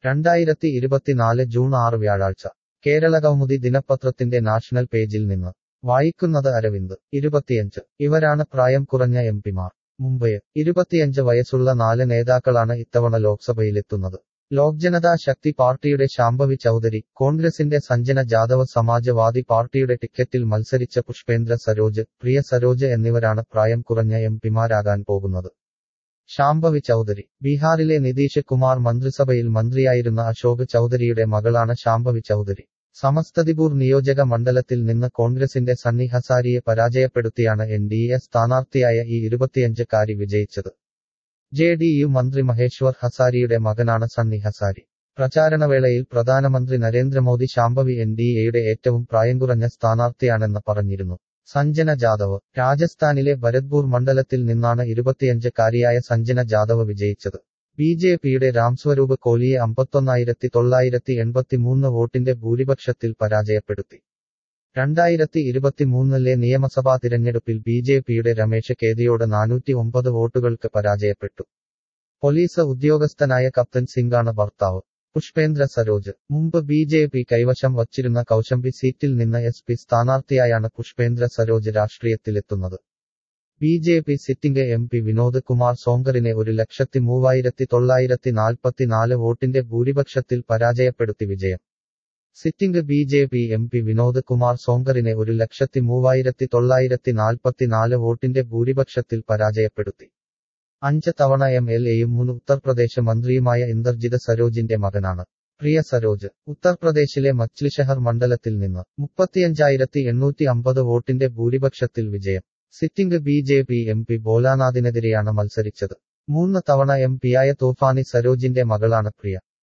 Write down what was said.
രണ്ടായിരത്തി ഇരുപത്തിനാല് ജൂൺ ആറ് വ്യാഴാഴ്ച കേരളകൗമുദി ദിനപത്രത്തിന്റെ നാഷണൽ പേജിൽ നിന്ന് വായിക്കുന്നത് അരവിന്ദ് ഇരുപത്തിയഞ്ച് ഇവരാണ് പ്രായം കുറഞ്ഞ എംപിമാർ മുംബൈ ഇരുപത്തിയഞ്ച് വയസ്സുള്ള നാല് നേതാക്കളാണ് ഇത്തവണ ലോക്സഭയിലെത്തുന്നത് ലോക് ജനതാ ശക്തി പാർട്ടിയുടെ ശാംഭവി ചൌധരി കോൺഗ്രസിന്റെ സഞ്ജന ജാദവ് സമാജ്വാദി പാർട്ടിയുടെ ടിക്കറ്റിൽ മത്സരിച്ച പുഷ്പേന്ദ്ര സരോജ് പ്രിയ സരോജ് എന്നിവരാണ് പ്രായം കുറഞ്ഞ എംപിമാരാകാൻ പോകുന്നത് ശാംഭവി ചൌധരി ബീഹാറിലെ നിതീഷ് കുമാർ മന്ത്രിസഭയിൽ മന്ത്രിയായിരുന്ന അശോക് ചൌധരിയുടെ മകളാണ് ശാംഭവി ചൌധരി സമസ്തതിപൂർ നിയോജക മണ്ഡലത്തിൽ നിന്ന് കോൺഗ്രസിന്റെ സണ്ണി ഹസാരിയെ പരാജയപ്പെടുത്തിയാണ് എൻ ഡി എ സ്ഥാനാർത്ഥിയായ ഈ ഇരുപത്തിയഞ്ചുകാരി വിജയിച്ചത് ജെ ഡി യു മന്ത്രി മഹേശ്വർ ഹസാരിയുടെ മകനാണ് സണ്ണി ഹസാരി പ്രചാരണവേളയിൽ പ്രധാനമന്ത്രി നരേന്ദ്രമോദി ശാംഭവി എൻ ഡി എയുടെ ഏറ്റവും പ്രായം കുറഞ്ഞ സ്ഥാനാർത്ഥിയാണെന്ന് പറഞ്ഞിരുന്നു സഞ്ജന ജാദവ് രാജസ്ഥാനിലെ ഭരത്പൂർ മണ്ഡലത്തിൽ നിന്നാണ് ഇരുപത്തിയഞ്ചുകാരിയായ സഞ്ജന ജാദവ് വിജയിച്ചത് ബി ജെ പിയുടെ രാംസ്വരൂപ് കോലിയെ അമ്പത്തൊന്നായിരത്തി തൊള്ളായിരത്തി എൺപത്തിമൂന്ന് വോട്ടിന്റെ ഭൂരിപക്ഷത്തിൽ പരാജയപ്പെടുത്തി രണ്ടായിരത്തി ഇരുപത്തിമൂന്നിലെ നിയമസഭാ തിരഞ്ഞെടുപ്പിൽ ബി ജെ പിയുടെ രമേശ് കേദിയോട് നാനൂറ്റി ഒമ്പത് വോട്ടുകൾക്ക് പരാജയപ്പെട്ടു പോലീസ് ഉദ്യോഗസ്ഥനായ കപ്തൻ സിംഗാണ് ഭർത്താവ് പുഷ്പേന്ദ്ര സരോജ് മുമ്പ് ബി ജെ പി കൈവശം വച്ചിരുന്ന കൗശംബി സീറ്റിൽ നിന്ന് എസ് പി സ്ഥാനാർത്ഥിയായാണ് പുഷ്പേന്ദ്ര സരോജ് രാഷ്ട്രീയത്തിലെത്തുന്നത് B J P sitting M P Vinod Kumar സോങ്കറിനെ ഒരു ലക്ഷത്തി മൂവായിരത്തി തൊള്ളായിരത്തി നാൽപ്പത്തിനാല് വോട്ടിന്റെ ഭൂരിപക്ഷത്തിൽ പരാജയപ്പെടുത്തി വിജയം sitting B J P M P Vinod Kumar സോങ്കറിനെ ഒരു ലക്ഷത്തി മൂവായിരത്തി തൊള്ളായിരത്തി നാൽപ്പത്തിനാല് വോട്ടിന്റെ ഭൂരിപക്ഷത്തിൽ പരാജയപ്പെടുത്തി അഞ്ച് തവണ എം എൽ എയും മുൻ ഉത്തർപ്രദേശ് മന്ത്രിയുമായ ഇന്ദർജിത് സരോജിന്റെ മകനാണ് പ്രിയ സരോജ് ഉത്തർപ്രദേശിലെ മച്ലിഷഹർ മണ്ഡലത്തിൽ നിന്ന് മുപ്പത്തിയഞ്ചായിരത്തി എണ്ണൂറ്റി അമ്പത് വോട്ടിന്റെ ഭൂരിപക്ഷത്തിൽ വിജയം sitting B J P M P ഭോലാനാഥിനെതിരെയാണ് മത്സരിച്ചത് മൂന്ന് തവണ എം പിയായ തോഫാനി സരോജിന്റെ മകളാണ് പ്രിയ